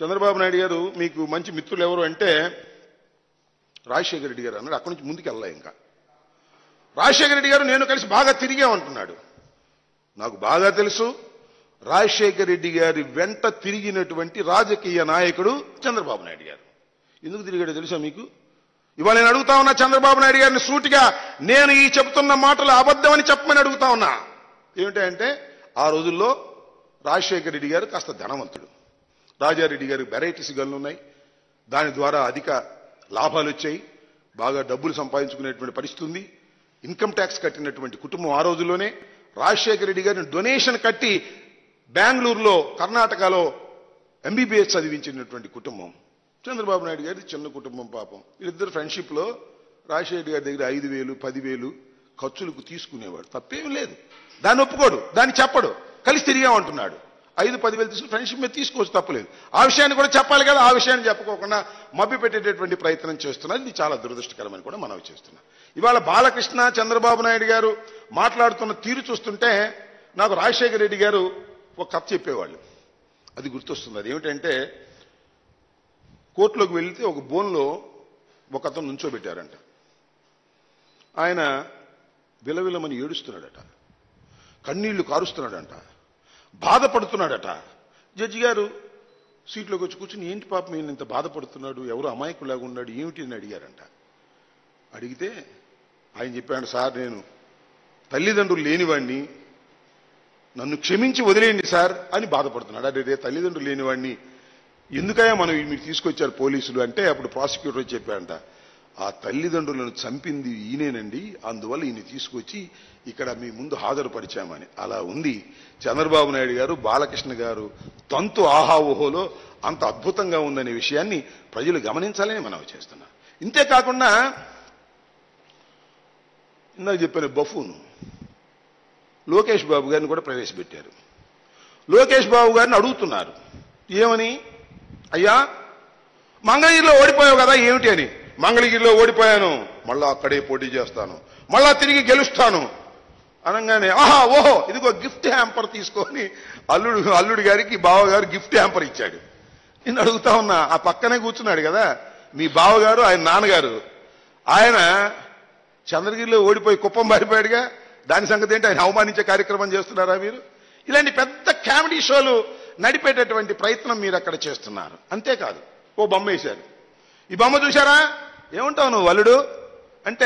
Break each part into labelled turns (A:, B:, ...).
A: చంద్రబాబు నాయుడు గారు మీకు మంచి మిత్రులు ఎవరు అంటే రాజశేఖర రెడ్డి గారు అన్నాడు అక్కడి నుంచి ముందుకు వెళ్ళా ఇంకా రాజశేఖర రెడ్డి గారు నేను కలిసి బాగా తిరిగామంటున్నాడు నాకు బాగా తెలుసు రాజశేఖర రెడ్డి గారి వెంట తిరిగినటువంటి రాజకీయ నాయకుడు చంద్రబాబు నాయుడు గారు ఎందుకు తిరిగాడో తెలుసా మీకు ఇవాళ నేను అడుగుతా ఉన్నా చంద్రబాబు నాయుడు గారిని సూటిగా నేను ఈ చెప్తున్న మాటలు అబద్ధమని చెప్పమని అడుగుతా ఉన్నా ఏమిటంటే ఆ రోజుల్లో రాజశేఖర రెడ్డి గారు కాస్త ధనవంతుడు రాజారెడ్డి గారికి వెరైటీస్ గన్లు ఉన్నాయి దాని ద్వారా అధిక లాభాలు వచ్చాయి బాగా డబ్బులు సంపాదించుకునేటువంటి పరిస్థితి ఉంది ఇన్కమ్ ట్యాక్స్ కట్టినటువంటి కుటుంబం ఆ రోజుల్లోనే రాజశేఖర రెడ్డి గారిని డొనేషన్ కట్టి బెంగళూరులో కర్ణాటకలో ఎంబీబీఎస్ చదివించినటువంటి కుటుంబం చంద్రబాబు నాయుడు గారి చిన్న కుటుంబం పాపం వీళ్ళిద్దరు ఫ్రెండ్షిప్ లో రాజశేఖర గారి దగ్గర ఐదు వేలు పదివేలు ఖర్చులకు తీసుకునేవాడు తప్పేం లేదు దాన్ని ఒప్పుకోడు దాన్ని చెప్పడు కలిసి తిరిగామంటున్నాడు ఐదు పదివేలు తీసుకుని ఫ్రెండ్షిప్ మీద తీసుకోవచ్చు తప్పలేదు ఆ విషయాన్ని కూడా చెప్పాలి కదా ఆ విషయాన్ని చెప్పుకోకుండా మభ్య పెట్టేటటువంటి ప్రయత్నం చేస్తున్నది ఇది చాలా దురదృష్టకరమని కూడా మనవి చేస్తున్నా ఇవాళ బాలకృష్ణ చంద్రబాబు నాయుడు గారు మాట్లాడుతున్న తీరు చూస్తుంటే నాకు రాజశేఖర రెడ్డి గారు ఒక కథ చెప్పేవాళ్ళు అది గుర్తొస్తుంది అది ఏమిటంటే కోర్టులోకి వెళ్తే ఒక బోన్లో ఒక అతను నుంచోబెట్టారంట ఆయన విలవిలమని ఏడుస్తున్నాడట కన్నీళ్లు కారుస్తున్నాడంట బాధపడుతున్నాడట జడ్జి గారు సీట్లోకి వచ్చి కూర్చుని ఏంటి పాపం ఈయన ఇంత బాధపడుతున్నాడు ఎవరు అమాయకులాగా ఉన్నాడు ఏమిటి అని అడిగారంట అడిగితే ఆయన చెప్పాడు సార్ నేను తల్లిదండ్రులు లేనివాడిని నన్ను క్షమించి వదిలేయండి సార్ అని బాధపడుతున్నాడు అదే రే తల్లిదండ్రులు లేనివాడిని ఎందుకయ్యా మనం మీరు తీసుకొచ్చారు పోలీసులు అంటే అప్పుడు ప్రాసిక్యూటర్ చెప్పాడంట ఆ తల్లిదండ్రులను చంపింది ఈయనేనండి అందువల్ల ఈయన తీసుకొచ్చి ఇక్కడ మీ ముందు హాజరుపరిచామని అలా ఉంది చంద్రబాబు నాయుడు గారు బాలకృష్ణ గారు తంతు ఆహా ఊహోలో అంత అద్భుతంగా ఉందనే విషయాన్ని ప్రజలు గమనించాలని మనం చేస్తున్నాం ఇంతే కాకుండా ఇందాక చెప్పిన బఫూను లోకేష్ బాబు గారిని కూడా ప్రవేశపెట్టారు లోకేష్ బాబు గారిని అడుగుతున్నారు ఏమని అయ్యా మంగళగిరిలో ఓడిపోయావు కదా ఏమిటి అని మంగళగిరిలో ఓడిపోయాను మళ్ళా అక్కడే పోటీ చేస్తాను మళ్ళా తిరిగి గెలుస్తాను అనగానే ఆహా ఓహో ఇదిగో గిఫ్ట్ హ్యాంపర్ తీసుకొని అల్లుడు అల్లుడి గారికి బావగారు గిఫ్ట్ హ్యాంపర్ ఇచ్చాడు నేను అడుగుతా ఉన్నా ఆ పక్కనే కూర్చున్నాడు కదా మీ బావగారు ఆయన నాన్నగారు ఆయన చంద్రగిరిలో ఓడిపోయి కుప్పం పారిపోయాడుగా దాని సంగతి ఏంటి ఆయన అవమానించే కార్యక్రమం చేస్తున్నారా మీరు ఇలాంటి పెద్ద కామెడీ షోలు నడిపేటటువంటి ప్రయత్నం మీరు అక్కడ చేస్తున్నారు అంతేకాదు ఓ బొమ్మ వేశారు ఈ బొమ్మ చూశారా ఏమంటావు నువ్వు అల్లుడు అంటే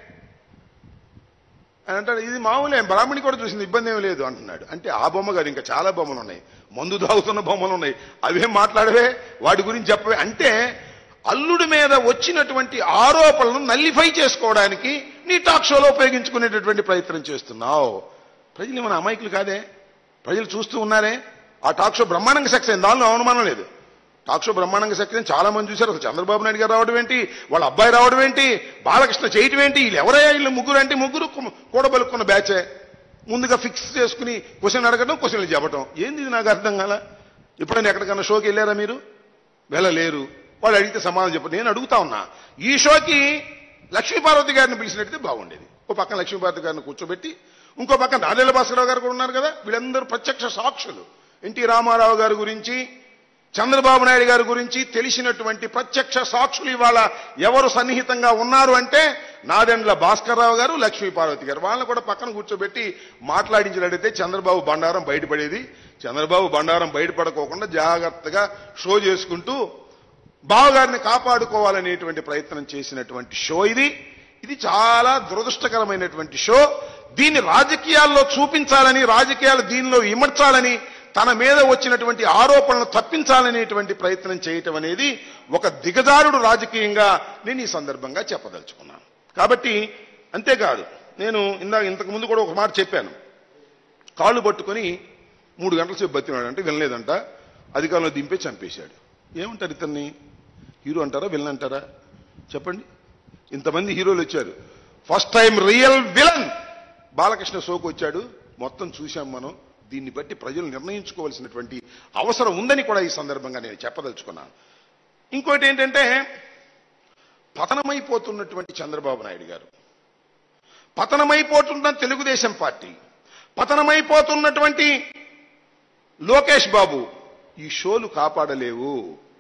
A: అని అంటాడు ఇది మామూలే బ్రాహ్మణి కూడా చూసింది ఇబ్బంది ఏమీ లేదు అంటున్నాడు అంటే ఆ బొమ్మ కాదు ఇంకా చాలా బొమ్మలు ఉన్నాయి మందు తాగుతున్న బొమ్మలు ఉన్నాయి అవేం మాట్లాడవే వాటి గురించి చెప్పవే అంటే అల్లుడి మీద వచ్చినటువంటి ఆరోపణలను నల్లిఫై చేసుకోవడానికి నీ టాక్ షోలో ఉపయోగించుకునేటటువంటి ప్రయత్నం చేస్తున్నావు ప్రజలు మన అమాయకులు కాదే ప్రజలు చూస్తూ ఉన్నారే ఆ టాక్ షో బ్రహ్మాండంగా సక్సెస్ అయింది దానిలో అనుమానం లేదు టాక్ షో బ్రహ్మాండంగా సక్సెస్ అయింది చాలా మంది చూశారు అసలు చంద్రబాబు నాయుడు గారు రావడం ఏంటి వాళ్ళ అబ్బాయి రావడం ఏంటి బాలకృష్ణ చేయటం ఏంటి వీళ్ళు ఎవరయ్యా వీళ్ళు ముగ్గురు అంటే ముగ్గురు కు- కూడబలుక్కున్న బ్యాచే ముందుగా ఫిక్స్ చేసుకుని క్వశ్చన్ అడగడం క్వశ్చన్లు చెప్పడం ఏంది ఇది నాకు అర్థం కాల ఎప్పుడైనా ఎక్కడికన్నా షోకి వెళ్ళారా మీరు వెళ్ళలేరు వాళ్ళు అడిగితే సమాధానం చెప్పండి నేను అడుగుతా ఉన్నా ఈ షోకి లక్ష్మీపార్వతి గారిని పిలిచినట్టే బాగుండేది ఓ పక్కన లక్ష్మీపార్వతి గారిని కూర్చోబెట్టి ఇంకో పక్కన రాజేల భాస్కరరావు గారు కూడా ఉన్నారు కదా వీళ్ళందరూ ప్రత్యక్ష సాక్షులు ఎన్టీ రామారావు గారి గురించి చంద్రబాబు నాయుడు గారి గురించి తెలిసినటువంటి ప్రత్యక్ష సాక్షులు ఇవాళ ఎవరు సన్నిహితంగా ఉన్నారు అంటే నాదెండ్ల భాస్కర్రావు గారు లక్ష్మీపార్వతి గారు వాళ్ళని కూడా పక్కన కూర్చోబెట్టి మాట్లాడించినట్టయితే చంద్రబాబు బండారం బయటపడేది చంద్రబాబు బండారం బయటపడకోకుండా జాగ్రత్తగా షో చేసుకుంటూ బావగారిని కాపాడుకోవాలనేటువంటి ప్రయత్నం చేసినటువంటి షో ఇది ఇది చాలా దురదృష్టకరమైనటువంటి షో దీన్ని రాజకీయాల్లో చూపించాలని రాజకీయాలు దీనిలో ఇమర్చాలని తన మీద వచ్చినటువంటి ఆరోపణలు తప్పించాలనేటువంటి ప్రయత్నం చేయటం అనేది ఒక దిగజారుడు రాజకీయంగా నేను ఈ సందర్భంగా చెప్పదలుచుకున్నాను కాబట్టి అంతేకాదు నేను ఇందాక ఇంతకు ముందు కూడా ఒక మాట చెప్పాను కాళ్ళు పట్టుకొని మూడు గంటల సేపు బతినాడు అంటే వినలేదంట అధికారంలో దింపే చంపేశాడు ఏమంటారు ఇతన్ని హీరో అంటారా విలన్ అంటారా చెప్పండి ఇంతమంది హీరోలు వచ్చారు first time real villain Balakrishna షోకు వచ్చాడు మొత్తం చూశాం మనం దీన్ని బట్టి ప్రజలు నిర్ణయించుకోవాల్సినటువంటి అవసరం ఉందని కూడా ఈ సందర్భంగా నేను చెప్పదలుచుకున్నాను ఇంకోటి ఏంటంటే పతనమైపోతున్నటువంటి చంద్రబాబు నాయుడు గారు పతనమైపోతున్న తెలుగుదేశం పార్టీ పతనమైపోతున్నటువంటి లోకేష్ బాబు ఈ షోలు కాపాడలేవు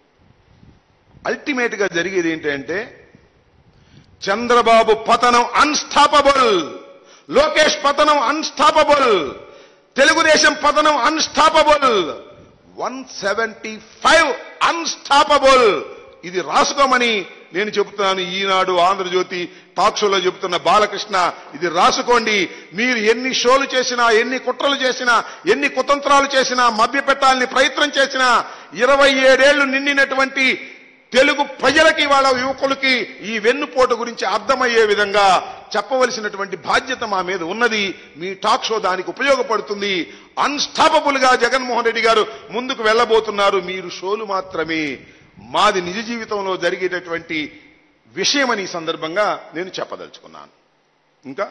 A: అల్టిమేట్ గా జరిగేది ఏంటంటే చంద్రబాబు పతనం అన్స్టాపబుల్ లోకేష్ పతనం అన్స్టాపబుల్ తెలుగుదేశం పతనం unstoppable one seventy five unstoppable ఇది రాసుకోమని నేను చెబుతున్నాను ఈనాడు ఆంధ్రజ్యోతి టాక్ షోలో చెబుతున్న బాలకృష్ణ ఇది రాసుకోండి మీరు ఎన్ని షోలు చేసినా ఎన్ని కుట్రలు చేసినా ఎన్ని కుతంత్రాలు చేసినా మభ్య పెట్టాలని ప్రయత్నం చేసినా ఇరవై ఏడేళ్లు నిండినటువంటి తెలుగు ప్రజలకి వాళ్ళ యువకులకి ఈ వెన్నుపోటు గురించి అర్థమయ్యే విధంగా చెప్పవలసినటువంటి బాధ్యత మా మీద ఉన్నది మీ టాక్ షో దానికి ఉపయోగపడుతుంది అన్స్టాపబుల్ గా జగన్మోహన్ రెడ్డి గారు ముందుకు వెళ్ళబోతున్నారు మీరు షోలు మాత్రమే మాది నిజ జీవితంలో జరిగేటటువంటి విషయమని ఈ సందర్భంగా నేను చెప్పదలుచుకున్నాను ఇంకా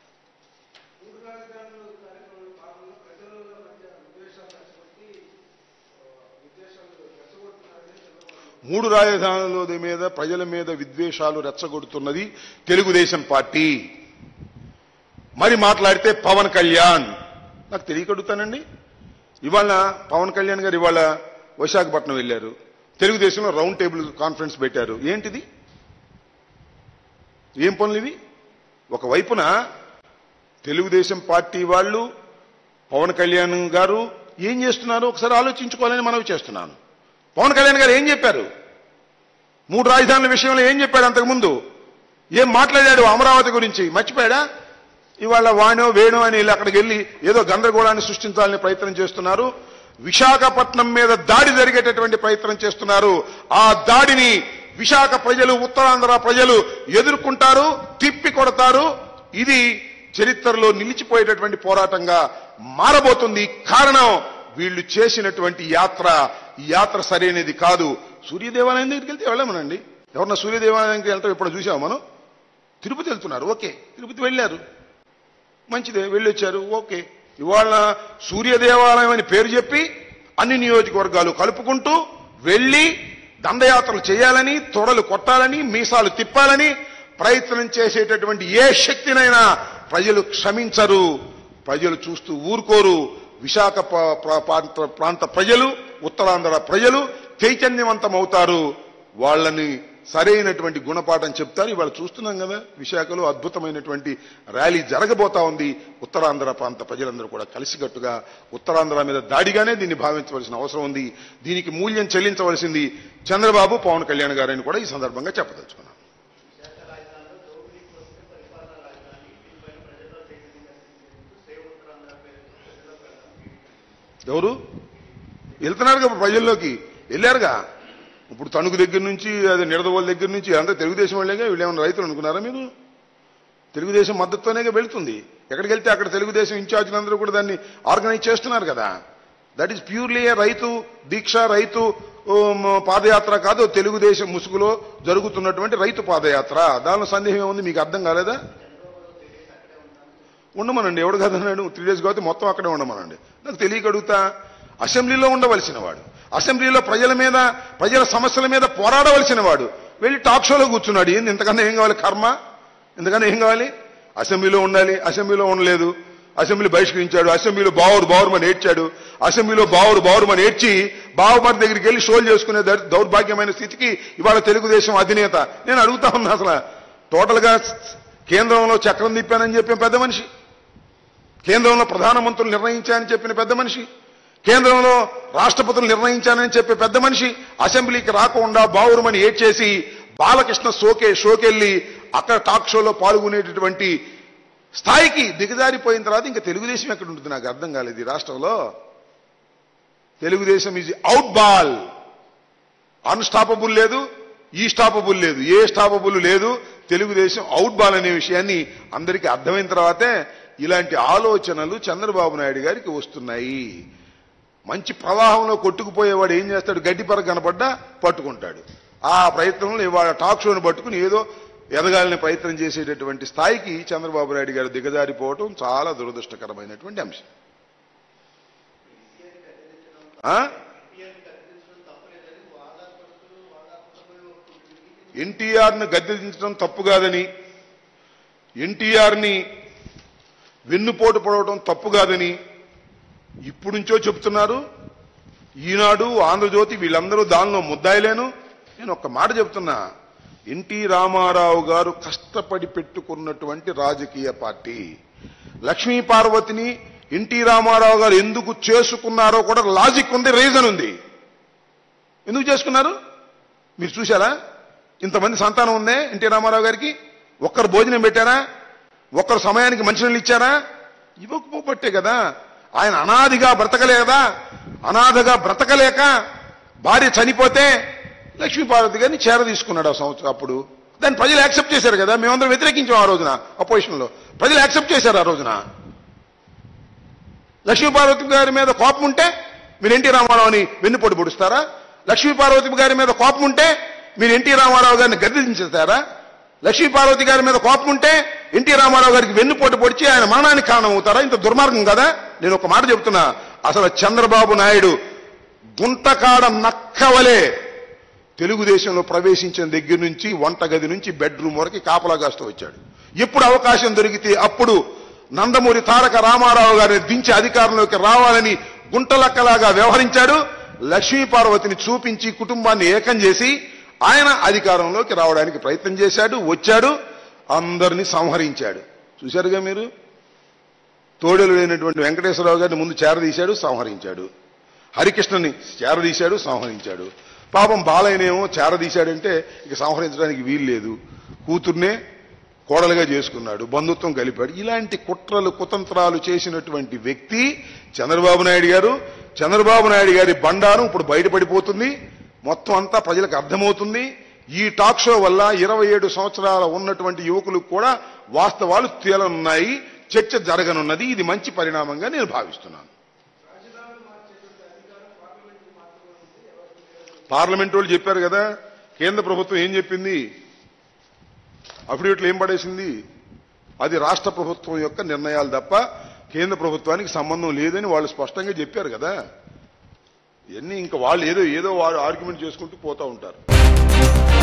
A: మూడు రాజధానుల మీద ప్రజల మీద విద్వేషాలు రెచ్చగొడుతున్నది తెలుగుదేశం పార్టీ మరి మాట్లాడితే పవన్ కళ్యాణ్ నాకు తెలియకడుగుతానండి ఇవాళ పవన్ కళ్యాణ్ గారు ఇవాళ విశాఖపట్నం వెళ్ళారు తెలుగుదేశంలో రౌండ్ టేబుల్ కాన్ఫరెన్స్ పెట్టారు ఏంటిది ఏం పనులు ఇవి ఒకవైపున తెలుగుదేశం పార్టీ వాళ్ళు పవన్ కళ్యాణ్ గారు ఏం చేస్తున్నారు ఒకసారి ఆలోచించుకోవాలని మనవి చేస్తున్నాను పవన్ కళ్యాణ్ గారు ఏం చెప్పారు మూడు రాజధానుల విషయంలో ఏం చెప్పాడు అంతకుముందు ఏం మాట్లాడాడు అమరావతి గురించి మర్చిపోయాడా ఇవాళ వాణో వేణో అని వీళ్ళు అక్కడికి వెళ్ళి ఏదో గందరగోళాన్ని సృష్టించాలని ప్రయత్నం చేస్తున్నారు విశాఖపట్నం మీద దాడి జరిగేటటువంటి ప్రయత్నం చేస్తున్నారు ఆ దాడిని విశాఖ ప్రజలు ఉత్తరాంధ్ర ప్రజలు ఎదుర్కొంటారు తిప్పి కొడతారు ఇది చరిత్రలో నిలిచిపోయేటటువంటి పోరాటంగా మారబోతుంది కారణం వీళ్ళు చేసినటువంటి యాత్ర ఈ యాత్ర సరైనది కాదు సూర్యదేవాలయం దగ్గరికి వెళ్తే వెళ్ళమనండి ఎవరన్నా సూర్యదేవాలయానికి వెళ్తాం ఇప్పుడు చూసాము మనం తిరుపతి వెళ్తున్నారు ఓకే తిరుపతి వెళ్ళారు మంచిదే వెళ్ళొచ్చారు ఓకే ఇవాళ సూర్య దేవాలయం అని పేరు చెప్పి అన్ని నియోజకవర్గాలు కలుపుకుంటూ వెళ్ళి దండయాత్రలు చేయాలని తొడలు కొట్టాలని మీసాలు తిప్పాలని ప్రయత్నం చేసేటటువంటి ఏ శక్తినైనా ప్రజలు క్షమించరు ప్రజలు చూస్తూ ఊరుకోరు విశాఖ ప- ప్ర- ప్రాంత ప్రాంత ప్రజలు ఉత్తరాంధ్ర ప్రజలు చైతన్యవంతమవుతారు వాళ్ళని సరైనటువంటి గుణపాఠం చెప్తారు ఇవాళ చూస్తున్నాం కదా విశాఖలో అద్భుతమైనటువంటి ర్యాలీ జరగబోతా ఉంది ఉత్తరాంధ్ర ప్రాంత ప్రజలందరూ కూడా కలిసికట్టుగా ఉత్తరాంధ్ర మీద దాడిగానే దీన్ని భావించవలసిన అవసరం ఉంది దీనికి మూల్యం చెల్లించవలసింది చంద్రబాబు పవన్ కళ్యాణ్ గారని కూడా ఈ సందర్భంగా చెప్పదలుచుకున్నాను ఎవరు వెళ్తున్నారు కదా ప్రజల్లోకి వెళ్ళారుగా ఇప్పుడు తణుకు దగ్గర నుంచి అది నిడదవోల దగ్గర నుంచి అంతా తెలుగుదేశం వాళ్ళేగా వీళ్ళు ఏమైనా రైతులు అనుకున్నారా మీరు తెలుగుదేశం మద్దతుతోనే వెళ్తుంది ఎక్కడికి వెళ్తే అక్కడ తెలుగుదేశం ఇన్ఛార్జీలందరూ కూడా దాన్ని ఆర్గనైజ్ చేస్తున్నారు కదా దట్ ఈస్ ప్యూర్లీ రైతు దీక్ష రైతు ఉమ్, పాదయాత్ర కాదు తెలుగుదేశం ముసుగులో జరుగుతున్నటువంటి రైతు పాదయాత్ర దానిలో సందేహం ఏముంది మీకు అర్థం కాలేదా ఉండమనండి ఎవడు కదన్నాడు త్రీ డేస్ కాబట్టి మొత్తం అక్కడే ఉండమనండి నాకు తెలియక అడుగుతా అసెంబ్లీలో ఉండవలసిన వాడు అసెంబ్లీలో ప్రజల మీద ప్రజల సమస్యల మీద పోరాడవలసిన వాడు వెళ్ళి టాక్ షోలో కూర్చున్నాడు ఏంది ఇంతకన్నా ఏం కావాలి కర్మ ఇంతకన్నా ఏం కావాలి అసెంబ్లీలో ఉండాలి అసెంబ్లీలో ఉండలేదు అసెంబ్లీ బహిష్కరించాడు అసెంబ్లీలో బావురు బావురుమని ఏడ్చాడు అసెంబ్లీలో బావురు బావురుమని ఏడ్చి బావమరి దగ్గరికి వెళ్ళి షోలు చేసుకునే దౌర్- దౌర్భాగ్యమైన స్థితికి ఇవాళ తెలుగుదేశం అధినేత నేను అడుగుతా ఉన్నా అసలు టోటల్ గా కేంద్రంలో చక్రం తిప్పానని చెప్పిన పెద్ద మనిషి కేంద్రంలో ప్రధానమంత్రులు నిర్ణయించానని చెప్పిన పెద్ద మనిషి కేంద్రంలో రాష్ట్రపతులు నిర్ణయించానని చెప్పే పెద్ద మనిషి అసెంబ్లీకి రాకుండా బావురుమని ఏడ్చేసి బాలకృష్ణ సోకే షోకెళ్ళి అక్కడ టాక్ షోలో పాల్గొనేటటువంటి స్థాయికి దిగజారిపోయిన తర్వాత ఇంకా తెలుగుదేశం ఎక్కడ ఉంటుంది నాకు అర్థం కాలేదు ఈ రాష్ట్రంలో Telugu Desam is out ball unstoppable లేదు ఈ స్టాపబుల్ లేదు ఏ స్టాపబుల్ లేదు తెలుగుదేశం అవుట్ బాల్ అనే విషయాన్ని అందరికీ అర్థమైన తర్వాతే ఇలాంటి ఆలోచనలు చంద్రబాబు నాయుడు గారికి వస్తున్నాయి మంచి ప్రవాహంలో కొట్టుకుపోయేవాడు ఏం చేస్తాడు గడ్డి పరగ కనపడ్డా పట్టుకుంటాడు ఆ ప్రయత్నంలో ఇవాళ టాక్ షోను పట్టుకుని ఏదో ఎదగాలని ప్రయత్నం చేసేటటువంటి స్థాయికి చంద్రబాబు నాయుడు గారు దిగజారిపోవటం చాలా దురదృష్టకరమైనటువంటి అంశం ఆ? ఎన్టీఆర్ను గద్దెదించడం తప్పు కాదని ఎన్టీఆర్ని వెన్నుపోటు పడవడం తప్పు కాదని ఇప్పుడు నుంచో చెప్తున్నారు ఈనాడు ఆంధ్రజ్యోతి వీళ్ళందరూ దానిలో ముద్దాయిలేను నేను ఒక్క మాట చెప్తున్నా ఎన్టీ రామారావు గారు కష్టపడి పెట్టుకున్నటువంటి రాజకీయ పార్టీ లక్ష్మీ పార్వతిని ఎన్టీ రామారావు గారు ఎందుకు చేసుకున్నారో కూడా లాజిక్ ఉంది రీజన్ ఉంది ఎందుకు చేసుకున్నారు మీరు చూశారా ఇంతమంది సంతానం ఉందే ఎన్టీ రామారావు గారికి ఒక్కరు భోజనం పెట్టారా ఒక్కరు సమయానికి మంచినీళ్ళు ఇచ్చారా ఇవ్వకపోబట్టే కదా ఆయన అనాదిగా బ్రతకలేదా అనాథగా బ్రతకలేక భార్య చనిపోతే లక్ష్మీపార్వతి గారిని చేర తీసుకున్నాడు ఆ సంవత్సరం అప్పుడు దాన్ని ప్రజలు యాక్సెప్ట్ చేశారు కదా మేమందరం వ్యతిరేకించాం ఆ రోజున అపోజిషన్లో ప్రజలు యాక్సెప్ట్ చేశారు ఆ రోజున లక్ష్మీపార్వతి గారి మీద కోపం ఉంటే మీరు ఎన్టీ రామారావుని వెన్నుపోటు పొడుస్తారా లక్ష్మీపార్వతి గారి మీద కోపం ఉంటే మీరు ఎన్టీ రామారావు గారిని గద్దెదించేస్తారా లక్ష్మీపార్వతి గారి మీద కోపం ఉంటే ఎన్టీ రామారావు గారికి వెన్నుపోటు పొడిచి ఆయన మరణానికి కారణం అవుతారా ఇంత దుర్మార్గం కదా నేను ఒక మాట చెప్తున్నా అసలు చంద్రబాబు నాయుడు గుంటకాడ నక్కవలే తెలుగుదేశంలో ప్రవేశించిన దగ్గర నుంచి వంటగది నుంచి బెడ్రూమ్ వరకు కాపలా కాస్తూ వచ్చాడు ఎప్పుడు అవకాశం దొరికితే అప్పుడు నందమూరి తారక రామారావు గారిని దించి అధికారంలోకి రావాలని గుంటలక్కలాగా వ్యవహరించాడు లక్ష్మీ పార్వతిని చూపించి కుటుంబాన్ని ఏకం చేసి ఆయన అధికారంలోకి రావడానికి ప్రయత్నం చేశాడు వచ్చాడు అందరినీ సంహరించాడు చూశారుగా మీరు తోడేలు లేనటువంటి వెంకటేశ్వరరావు గారిని ముందు చేరదీశాడు సంహరించాడు హరికృష్ణని చేరదీశాడు సంహరించాడు పాపం బాలయ్యనేమో చేరదీశాడంటే ఇక సంహరించడానికి వీలు లేదు కూతుర్నే కోడలుగా చేసుకున్నాడు బంధుత్వం కలిపాడు ఇలాంటి కుట్రలు కుతంత్రాలు చేసినటువంటి వ్యక్తి చంద్రబాబు నాయుడు గారు చంద్రబాబు నాయుడు గారి బండారం ఇప్పుడు బయటపడిపోతుంది మొత్తం అంతా ప్రజలకు అర్థమవుతుంది ఈ టాక్ షో వల్ల ఇరవై ఏడు సంవత్సరాల ఉన్నటువంటి యువకులకు కూడా వాస్తవాలు తేలనున్నాయి చర్చ జరగనున్నది ఇది మంచి పరిణామంగా నేను భావిస్తున్నాను పార్లమెంట్ వాళ్ళు చెప్పారు కదా కేంద్ర ప్రభుత్వం ఏం చెప్పింది అఫిడవిట్లు ఏం పడేసింది అది రాష్ట్ర ప్రభుత్వం యొక్క నిర్ణయాలు తప్ప కేంద్ర ప్రభుత్వానికి సంబంధం లేదని వాళ్ళు స్పష్టంగా చెప్పారు కదా ఇవన్నీ ఇంకా వాళ్ళు ఏదో ఏదో వారు ఆర్గ్యుమెంట్ చేసుకుంటూ పోతా ఉంటారు